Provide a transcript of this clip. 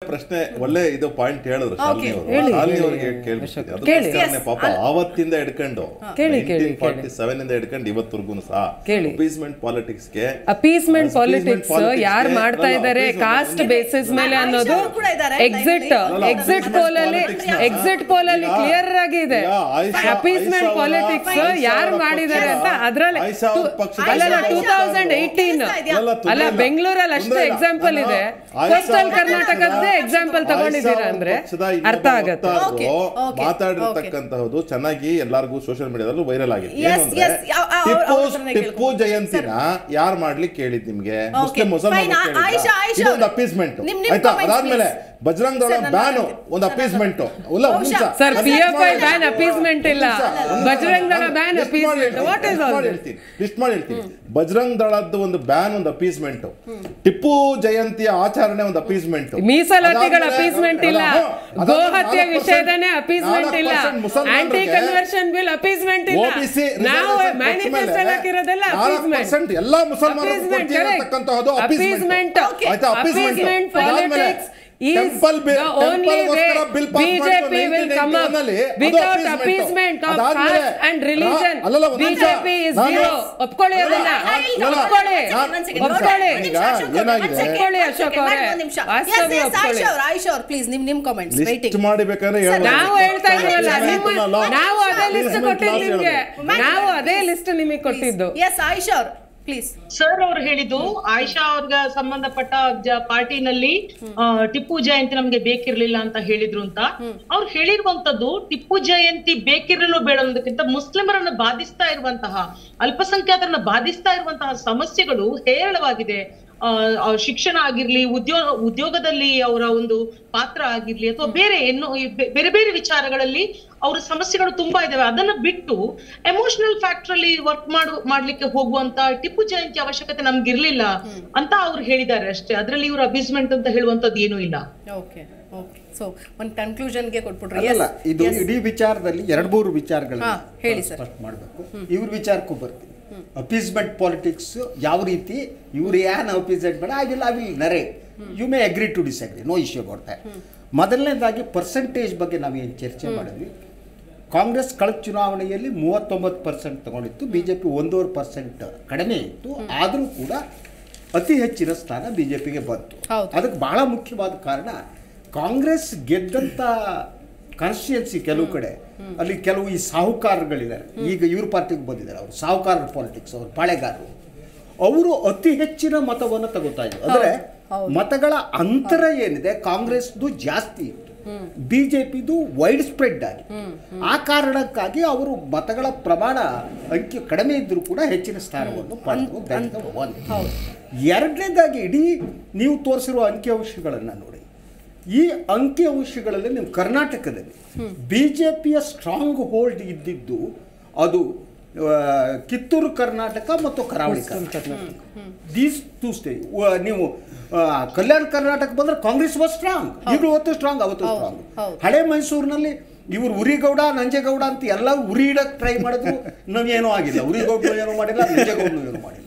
ಪ್ರಶ್ನೆ ಒಳ್ಳೆ ಇದು ಪಾಯಿಂಟ್ ಹೇಳಿದ್ರು ಶಾಲಿನಿ ಅವರು ಹೇಳಿ, ಶಾಲಿನಿ ಹೇಳಿ, ಅವರಿಗೆ ಕೇಳ್ಬಿಟ್ಟಿದೆ ಕೇಳಿ. ಅದಕ್ಕೋಸ್ಕರನೇ ಪಾಪ ಆವತ್ತಿಂದ ಹಿಡ್ಕೊಂಡು ಕೇಳಿ, ಕೇಳಿ, ಫಾರ್ಟಿ ಸೆವೆನ್ ಇಂದ ಹಿಡ್ಕೊಂಡು ಇವತ್ತರೆಗೂ ಸಹ ಕೇಳಿ. ಅಪೀಸ್ಮೆಂಟ್ ಪಾಲಿಟಿಕ್ಸ್ ಗೆ ಅಪೀಸ್ಮೆಂಟ್ Appeasement ಪಾಲಿಟಿಕ್ಸ್ politics ಯಾರು ಗೆ- ಮಾಡ್ತಾ ಅಲ್ಲ, ಇದ್ದಾರೆ appeasement ಕಾಸ್ಟ್ politics. ಬೇಸಿಸ್ ಮೇಲೆ ಆಯ್ಷಾ ಅನ್ನೋದು ಅವ್ರು ಕೂಡ ಇದ್ದಾರೆ ಎಕ್ಸಿಟ್ line ಅಲ್ಲಿ. ಎಕ್ಸಿಟ್ appeasement ಪೋಲ್ ಅಲ್ಲಿ politics ನ- ಎಕ್ಸಿಟ್ ಪೋಲ್ ಅಲ್ಲಿ ಈಗ- ಕ್ಲಿಯರ್ ಆಗಿದೆ ಈಗ ಆಯ್ಷಾ- ಅಪೀಸ್ಮೆಂಟ್ ಆಯ್ಷಾ ಅವರ- ಪಾಲಿಟಿಕ್ಸ್ ಆಯ್ಷಾ ಯಾರು ಅವರ ಮಾಡಿದ್ದಾರೆ ಪಕ್ಷ- ಅಂತ ಅದ್ರಲ್ಲಿ ಆಯ್ಷಾ ಅವ್ರ ಪಕ್ಷದ ಅಲ್ಲ ಆಯ್ಷಾ ಟೂ ತೌಸಂಡ್ ಏಯ್ಟೀನ್ ಕೇಳಿಸ್ತಾ ಇದೆಯಾ? ಅಲ್ಲ, ತೊಂದ್ರೆ ಅಲ್ಲ ಇಲ್ಲ. ಬೆಂಗಳೂರಲ್ಲಿ ಅಷ್ಟೇ ತೊಂದ್ರೆ ಇಲ್ಲ. ಎಕ್ಸಾಂಪಲ್ ಅಲ್ಲ, ಇದೆ ಆಯ್ಷಾ ಕೋಸ್ಟಲ್ ಅವ್ರ ಕರ್ನಾಟಕದ್ದೇ ಪಕ್ಷದ- ಎಕ್ಸಾಂಪಲ್ ತಗೊಂಡಿದ್ದೀರಾ ಆಯ್ಷಾ ಅವ್ರ ಅಂದ್ರೆ ಪಕ್ಷದ ಅರ್ಥ ಇನ್ನೊಬ್ಬ ಆಗತ್ತೆ ವಕ್ತಾರರು Okay, okay, ಮಾತಾಡಿರ್ತಕ್ಕಂತಹದ್ದು ಚೆನ್ನಾಗಿ ಎಲ್ಲರಿಗೂ ಸೋಷಿಯಲ್ ಮೀಡಿಯಾದಲ್ಲೂ ವೈರಲ್ ಆಗಿದೆ Yes, ಏನು ಅಂದ್ರೆ yes, ಯಾವ- ಆ- ಅವ್ರ- ಟಿಪ್ಪು ಅವ್ರ ಹತ್ರನೇ ಟಿಪ್ಪು ಕೇಳ್ಕೊಂಡು. ಜಯಂತಿನ ಯಾರು ಮಾಡ್ಲಿಕ್ಕೆ ಕೇಳಿದ್ ನಿಮ್ಗೆ ಮುಸ್ಲಿಂ fine. ಆ- ಆಯ್ಷಾ, ಆಯ್ಷಾ ಇದೊಂದು ಅವ್ರೆ. ಅಪೀಸ್ಮೆಂಟ್ ನಿಮ್- ನಿಮ್ ಆಯ್ತಾ comments, ಅದಾದ್ಮೇಲೆ please. ಬಜರಂಗ್ ದಳ ಸರ್, ನನ್ನ ಬ್ಯಾನ್ ಮಾತಾಡ್ತೀನಿ. ಒಂದು ಸರ್, ಅಪೀಸ್ಮೆಂಟ್ ಇಲ್ಲ ಬಹುಶಃ- ಒಂದ್ ನಿಮಿಷ ಸರ್ ನಾನು ಪಿ list ಎಫ್ ಐ ಮಾಡಿ- ಬ್ಯಾನ್ ಅಪೀಸ್ಮೆಂಟ್ ಇಲ್ಲ ಒಂದ್ ನಿಮಿಷ. ಬಜರಂಗ್ ದಳ ಬ್ಯಾನ್ List ಮಾಡಿ ಅಪೀಸ್ಮೆಂಟ್ ಹೇಳ್ತೀನಿ. ವಾಟ್ ಇಸ್ List ಆಲ್ ಮಾಡಿ ಹೇಳ್ತೀನಿ ಲಿಸ್ಟ್ ಮಾಡಿ ಹೇಳ್ತೀನಿ ಬಜರಂಗ್ ದಳದ್ದು ಒಂದು ಬ್ಯಾನ್ ಒಂದು ಅಪೀಸ್ಮೆಂಟ್ ಟಿಪ್ಪು ಜಯಂತಿಯ ಆಚರಣೆ ಒಂದು ಅಪೀಸ್ಮೆಂಟ್ ಮೀಸಲಾತಿಗಳ ಅಪೀಸ್ಮೆಂಟ್ ಇಲ್ಲ ಗೋ ಹತ್ಯೆ ವಿಷಯದನೇ ಅಪೀಸ್ಮೆಂಟ್ ಇಲ್ಲ ಆಂಟಿ ಕನ್ವರ್ಷನ್ ಬಿಲ್ ಅಪೀಸ್ಮೆಂಟ್ ಇಲ್ಲ ನಾವು ಮ್ಯಾನಿಫೆಸ್ಟೋ ಹಾಕಿರೋದೆಲ್ಲ ಅಪೀಸ್ಮೆಂಟ್ ಎಲ್ಲಾ ಮುಸಲ್ಮಾನರು Appeasement, ಕೊಡ್ತಿರತಕ್ಕಂತಹದ್ದು correct. Appeasement Appeasement. ಆಯ್ತಾ appeasement Appeasement politics is temple the only way BJP will come up without appeasement of caste and religion. BJP is zero. ಒಪ್ಕೊಳ್ಳಿ ಅದನ್ನ. ಒಪ್ಕೊಳ್ಳಿ. ಒಪ್ಕೊಳ್ಳಿ. ಒಪ್ಕೊಳ್ಳಿ ಅಶೋಕ್ ಅವರೇ. ವಾಸ್ತವ ಒಪ್ಕೊಳ್ಳಿ. ಪ್ಲೀಸ್ ನಿಮ್ ನಿಮ್ ಕಾಮೆಂಟ್ಸ್ ಲಿಸ್ಟ್ ವೈಟಿಂಗ್ ಮಾಡಿ ಬೇಕಾದ್ರೆ ಹೇಳ್ಬೋದು. ನಾವು ಹೇಳ್ತಾ ಇದೀವಲ್ಲ ನಿಮ್ಮ ಹೇಳ್ತೀನಲ್ಲ. ನಾವು ಅದೇ ಲಿಸ್ಟ್ Appeasement ಕೊಟ್ಟಿದ್ದು clause ನಿಮ್ಗೆ ಹೇಳ್ಬೋದು. ನಾವು ಅದೇ ಲಿಸ್ಟ್ ನಿಮಗೆ ಕೊಟ್ಟಿದ್ದು ಎಸ್ ಆಯಿಷಾ ಅವ್ರು ಪ್ಲೀಸ್ ಸರ್ ಅವ್ರು ಹೇಳಿದ್ದು ಆಯಿಷಾ ಅವ್ರಿಗೆ ಸಂಬಂಧಪಟ್ಟ ಜ- ಪಾರ್ಟಿನಲ್ಲಿ ಆ, ಟಿಪ್ಪು ಜಯಂತಿ ನಮ್ಗೆ ಬೇಕಿರ್ಲಿಲ್ಲ ಅಂತ ಹೇಳಿದ್ರು ಅಂತ ಅವ್ರು ಹೇಳಿರುವಂತದ್ದು ಟಿಪ್ಪು ಜಯಂತಿ ಬೇಕಿರಲು ಬೇಡ ಅನ್ನೋದಕ್ಕಿಂತ ಮುಸ್ಲಿಮರನ್ನ ಬಾಧಿಸ್ತಾ ಇರುವಂತಹ ಅಲ್ಪಸಂಖ್ಯಾತರನ್ನ ಬಾಧಿಸ್ತಾ ಇರುವಂತಹ ಸಮಸ್ಯೆಗಳು ಹೇರಳವಾಗಿದೆ ಆ, ಆ, ಶಿಕ್ಷಣ ಆಗಿರ್ಲಿ ಉದ್ಯೋಗ ಉದ್ಯೋಗದಲ್ಲಿ ಅವರ ಒಂದು ಪಾತ್ರ ಆಗಿರ್ಲಿ ಅಥವಾ ಬೇರೆ ಇನ್ನು ಈ ಬೆ- ಬೇರೆ ಬೇರೆ ವಿಚಾರಗಳಲ್ಲಿ ಅವರ ಸಮಸ್ಯೆಗಳು ತುಂಬಾ ಇದಾವೆ ಅದನ್ನ ಬಿಟ್ಟು ಎಮೋಷನಲ್ ಫ್ಯಾಕ್ಟರ್ ಅಲ್ಲಿ ವರ್ಕ್ ಮಾಡು ಮಾಡ್ಲಿಕ್ಕೆ ಹೋಗುವಂತ ಟಿಪ್ಪು ಜಯಂತಿ ಅವಶ್ಯಕತೆ ನಮ್ಗೆ ಇರ್ಲಿಲ್ಲ ಅಂತ ಅವ್ರು ಹೇಳಿದ್ದಾರೆ ಅಷ್ಟೇ ಅದ್ರಲ್ಲಿ ಇವ್ರ ಅಬ್ಯೂಸ್ಮೆಂಟ್ ಅಂತ ಹೇಳುವಂತದ್ದು ಏನೂ ಇಲ್ಲ ಓಕೆ ಓಕೆ ಸೊ ಒಂದು ಕನ್ಕ್ಲೂಷನ್ಗೆ ಕೊಟ್ಬಿಟ್ರಿ ಅಲ್ಲ Yes, ಇದು yes. ಇಡೀ ವಿಚಾರದಲ್ಲಿ ಎರಡು ಮೂರು ವಿಚಾರಗಳನ್ನ ಹಾ, ಹೇಳಿ ಸರ್. ಸ್ಪಷ್ಟ ಮಾಡಬೇಕು ಇವ್ರ ವಿಚಾರಕ್ಕೂ ಬರ್ತೀನಿ ಅಪೀಸ್ಮೆಂಟ್ ಪಾಲಿಟಿಕ್ಸ್ ಯಾವ ರೀತಿ ಇವ್ರು ಏನು ಅಪೀಸ್ಮೆಂಟ್ ಬೇಡ I will I will narrate you may agree to disagree no issue about that ಮೊದಲನೇದಾಗಿ ಪರ್ಸೆಂಟೇಜ್ ಬಗ್ಗೆ ನಾವು ಏನು ಚರ್ಚೆ ಮಾಡಿದ್ವಿ ಕಾಂಗ್ರೆಸ್ ಕಳೆದ ಚುನಾವಣೆಯಲ್ಲಿ ಮೂವತ್ತೊಂಬತ್ತು ಪರ್ಸೆಂಟ್ ತಗೊಂಡಿತ್ತು ಬಿ ಜೆ ಪಿ ಒಂದೂವರೆ ಪರ್ಸೆಂಟ್ ಕಡಿಮೆ ಇತ್ತು ಆದರೂ ಕೂಡ ಅತಿ ಹೆಚ್ಚಿನ ಸ್ಥಾನ ಬಿ ಜೆ ಪಿಗೆ ಬಂತು ಹೌದು. ಅದಕ್ಕೆ ಬಹಳ ಮುಖ್ಯವಾದ ಕಾರಣ ಕಾಂಗ್ರೆಸ್ ಗೆದ್ದಂಥ ಕಾನ್ಸ್ಟಿಟ್ಯೂನ್ಸಿ ಕೆಲವು ಕಡೆ ಅಲ್ಲಿ ಕೆಲವು ಈ ಸಾಹುಕಾರಗಳಿದ್ದಾರೆ ಈಗ ಇವ್ರ ಪಾರ್ಟಿಗೆ ಬಂದಿದ್ದಾರೆ ಅವರು ಸಾಹುಕಾರ ಪಾಲಿಟಿಕ್ಸ್ ಅವರು ಪಾಳೆಗಾರರು ಅವರು ಅತಿ ಹೆಚ್ಚಿನ ಮತವನ್ನು ತಗೋತಾ ಇದ್ರು ಅಂದ್ರೆ ಮತಗಳ ಅಂತರ ಏನಿದೆ ಕಾಂಗ್ರೆಸ್ದು ಜಾಸ್ತಿ ಇತ್ತು ಬಿಜೆಪಿದು ವೈಡ್ ಸ್ಪ್ರೆಡ್ ಆಗಿ ಆ ಕಾರಣಕ್ಕಾಗಿ ಅವರು ಮತಗಳ ಪ್ರಮಾಣ ಅಂಕಿ ಕಡಿಮೆ ಇದ್ರೂ ಕೂಡ ಹೆಚ್ಚಿನ ಸ್ಥಾನವನ್ನು ಪಡೆದು that's the one. ಎರಡನೇದಾಗಿ ಇಡೀ ನೀವು ತೋರಿಸಿರುವ ಅಂಕಿಅಂಶಗಳನ್ನು ನೋಡಿ ಈ ಅಂಕಿಅಂಶಗಳಲ್ಲಿ ನೀವು ಕರ್ನಾಟಕದಲ್ಲಿ ಬಿ ಜೆ ಪಿಯ ಸ್ಟ್ರಾಂಗ್ ಹೋಲ್ಡ್ ಇದ್ದಿದ್ದು ಅದು ಆ, ಕಿತ್ತೂರು ಕರ್ನಾಟಕ ಮತ್ತು ಕರಾವಳಿ ಕರ್ನಾಟಕ ದೀಸ್ ಟೂ ಸ್ಟೇ ನೀವು ಆ, ಕಲ್ಯಾಣ ಕರ್ನಾಟಕ ಬಂದ್ರೆ ಕಾಂಗ್ರೆಸ್ ವಾಸ್ ಸ್ಟ್ರಾಂಗ್ ಈಗಲೂ ಹೊತ್ತು ಸ್ಟ್ರಾಂಗ್ ಅವತ್ತು ಸ್ಟ್ರಾಂಗ್ ಹೌದು. ಹಳೆ ಮೈಸೂರಿನಲ್ಲಿ ಇವರು ಉರಿಗೌಡ ನಂಜೇಗೌಡ ಅಂತ ಎಲ್ಲ ಉರಿ ಇಡಕ್ ಟ್ರೈ ಮಾಡಿದ್ರು ನಾವೇನೂ ಆಗಿಲ್ಲ ಉರಿಗೌಡನು ಏನೂ ಮಾಡಿಲ್ಲ ನಂಜೇಗೌಡನು ಏನೂ ಮಾಡಿಲ್ಲ